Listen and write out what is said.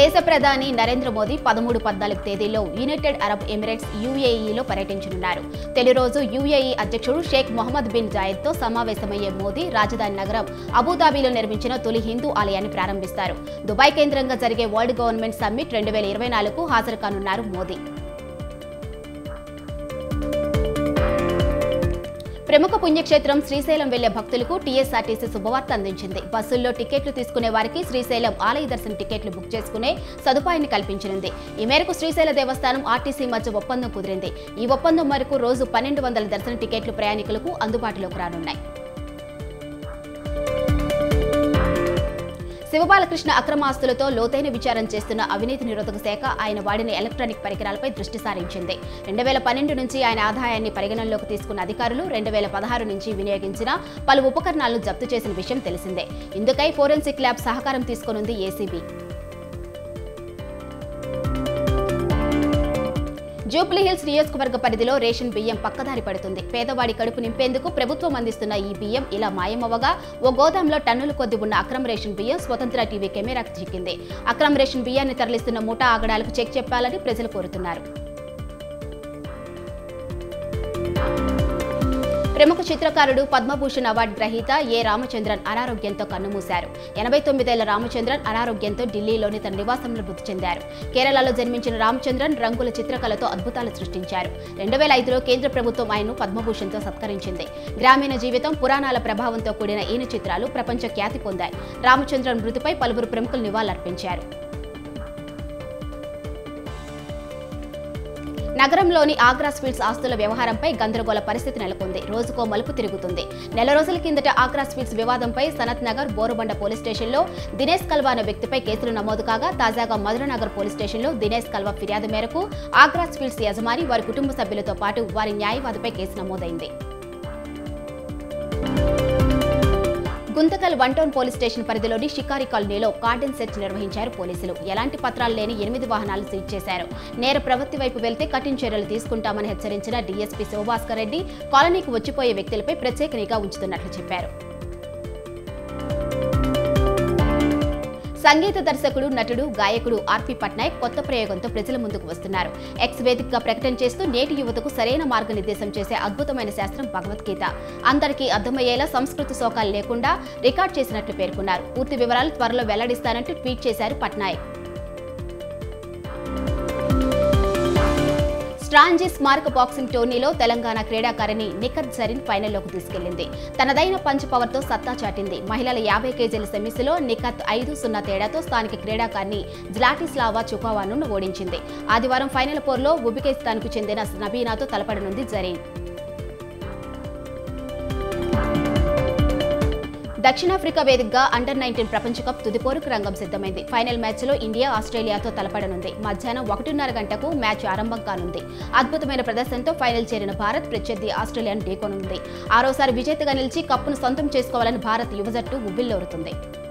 దేశ ప్రధాని నరేంద్ర మోదీ పదమూడు పద్నాలుగు తేదీలో యునైటెడ్ అరబ్ ఎమిరేట్స్ యూఏఈలో పర్యటించనున్నారు తొలి రోజు యూఏఈ అధ్యక్షుడు షేక్ మొహమ్మద్ బిన్ జాయెద్తో సమావేశమయ్యే మోదీ రాజధాని నగరం అబుదాబిలో నిర్మించిన తొలి హిందూ ఆలయాన్ని ప్రారంభిస్తారు దుబాయ్ కేంద్రంగా జరిగే వరల్డ్ గవర్నమెంట్ సమ్మిట్ రెండు వేల ఇరవై నాలుగుకు హాజరు కానున్నారు మోదీ ప్రముఖ పుణ్యక్షేత్రం శ్రీశైలం వెళ్లే భక్తులకు టీఎస్ఆర్టీసీ శుభవార్త అందించింది బస్సుల్లో టికెట్లు తీసుకునే వారికి శ్రీశైలం ఆలయ దర్శన టికెట్లు బుక్ చేసుకునే సదుపాయాన్ని కల్పించనుంది ఈ మేరకు శ్రీశైల దేవస్థానం ఆర్టీసీ మధ్య ఒప్పందం కుదిరింది ఈ ఒప్పందం మేరకు రోజు పన్నెండు వందల దర్శన టికెట్లు ప్రయాణికులకు అందుబాటులోకి రానున్నాయి శివబాలకృష్ణ అక్రమాస్తులతో లోతైన విచారం చేస్తున్న అవినీతి నిరోధక శాఖ ఆయన వాడిన ఎలక్ట్రానిక్ పరికరాలపై దృష్టి సారించింది రెండు వేల పన్నెండు నుంచి ఆయన ఆదాయాన్ని పరిగణనలోకి తీసుకున్న అధికారులు రెండు వేల పదహారు నుంచి వినియోగించిన పలు ఉపకరణాలను జప్తు చేసిన విషయం తెలిసిందే ఇందుకై ఫోరెన్సిక్ ల్యాబ్ సహకారం తీసుకోనుంది ఏసీబీ జూబ్లీహిల్స్ నియోజకవర్గ పరిధిలో రేషన్ బియ్యం పక్కదారి పడుతుంది పేదవాడి కడుపు నింపేందుకు ప్రభుత్వం అందిస్తున్న ఈ బియ్యం ఇలా మాయమవ్వగా ఓ గోదాంలో టన్నుల కొద్ది ఉన్న అక్రమ రేషన్ బియ్యం స్వతంత్ర టీవీ కెమెరాకు చిక్కింది అక్రమ రేషన్ బియ్యాన్ని తరలిస్తున్న ముఠా ఆగడాలకు చెక్ చెప్పాలని ప్రజలు కోరుతున్నారు ప్రముఖ చిత్రకారుడు పద్మభూషణ్ అవార్డు గ్రహీత ఏ రామచంద్రన్ అనారోగ్యంతో కన్నుమూశారు ఎనభై తొమ్మిదేళ్ల రామచంద్రన్ అనారోగ్యంతో ఢిల్లీలోని తన నివాసంలో మృతి చెందారు కేరళలో జన్మించిన రామచంద్రన్ రంగుల చిత్రకళతో అద్భుతాలు సృష్టించారు రెండు వేల ఐదులో కేంద్ర ప్రభుత్వం ఆయన్ను పద్మభూషణ్తో సత్కరించింది గ్రామీణ జీవితం పురాణాల ప్రభావంతో కూడిన ఈయన చిత్రాలు ప్రపంచ ఖ్యాతి పొందాయి రామచంద్రన్ మృతిపై పలువురు ప్రముఖులు నివాళులర్పించారు నగరంలోని ఆగ్రా స్వీట్స్ ఆస్తుల వ్యవహారంపై గందరగోళ పరిస్థితి నెలకొంది రోజుకో మలుపు తిరుగుతుంది నెల రోజుల కిందట ఆగ్రా స్వీట్స్ వివాదంపై సనత్ నగర్ బోరుబండ పోలీస్ స్టేషన్లో దినేష్ కల్వా అనే వ్యక్తిపై కేసులు నమోదు కాగా తాజాగా మధురనగర్ పోలీస్ స్టేషన్లో దినేష్ కల్వా ఫిర్యాదు మేరకు ఆగ్రా స్వీట్స్ యజమాని వారి కుటుంబ సభ్యులతో పాటు వారి న్యాయవాదిపై కేసు నమోదైంది Guntakal one town police station పరిధిలోని షికారి కాలనీలో కార్డన్ సెర్చ్ నిర్వహించారు పోలీసులు ఎలాంటి పత్రాలు లేని ఎనిమిది వాహనాలు సీజ్ చేశారు నేర ప్రవృత్తి వైపు వెళ్తే కఠిన చర్యలు తీసుకుంటామని హెచ్చరించిన డీఎస్పీ శివభాస్కర్ రెడ్డి కాలనీకి వచ్చిపోయే వ్యక్తులపై ప్రత్యేక నిఘా ఉంచుతున్నట్లు చెప్పారు సంగీత దర్శకుడు నటుడు గాయకుడు ఆర్పి పట్నాయక్ కొత్త ప్రయోగంతో ప్రజల ముందుకు వస్తున్నారు ఎక్స్ వేదికగా ప్రకటన చేస్తూ నేటి యువతకు సరైన మార్గనిర్దేశం చేసే అద్భుతమైన శాస్త్రం భగవద్గీత అందరికీ అర్థమయ్యేలా సంస్కృతి శోకాలు లేకుండా రికార్డ్ చేసినట్లు పేర్కొన్నారు పూర్తి వివరాలు త్వరలో వెల్లడిస్తానంటూ ట్వీట్ చేశారు పట్నాయక్ స్ట్రాంజీ స్మారక బాక్సింగ్ టోర్నీలో తెలంగాణ క్రీడాకారిణి నిఖత్ జరీన్ ఫైనల్లోకి తీసుకెళ్లింది తనదైన పంచ్ పవర్తో సత్తా చాటింది మహిళల యాభై కేజీల సెమీస్లో నిఖత్ ఐదు సున్నా తేడాతో స్థానిక క్రీడాకారిణి జ్లాటిస్లావా చుకావాను ఓడించింది ఆదివారం ఫైనల్ పోర్లో ఉబికిస్తాన్కు చెందిన నబీనాతో తలపడనుంది జరీన్ దక్షిణాఫ్రికా వేదికగా అండర్ నైన్టీన్ ప్రపంచ కప్ తుదిపోరుకు రంగం సిద్ధమైంది ఫైనల్ మ్యాచ్లో ఇండియా ఆస్ట్రేలియాతో తలపడనుంది మధ్యాహ్నం ఒకటిన్నర గంటకు మ్యాచ్ ఆరంభం కానుంది అద్భుతమైన ప్రదర్శనతో ఫైనల్ చేరిన భారత్ ప్రత్యర్థి ఆస్ట్రేలియాను ఢీకొనుంది ఆరోసారి విజేతగా నిలిచి కప్పును సొంతం చేసుకోవాలని భారత్ యువ జట్టు ఉవ్విల్లోరుతుంది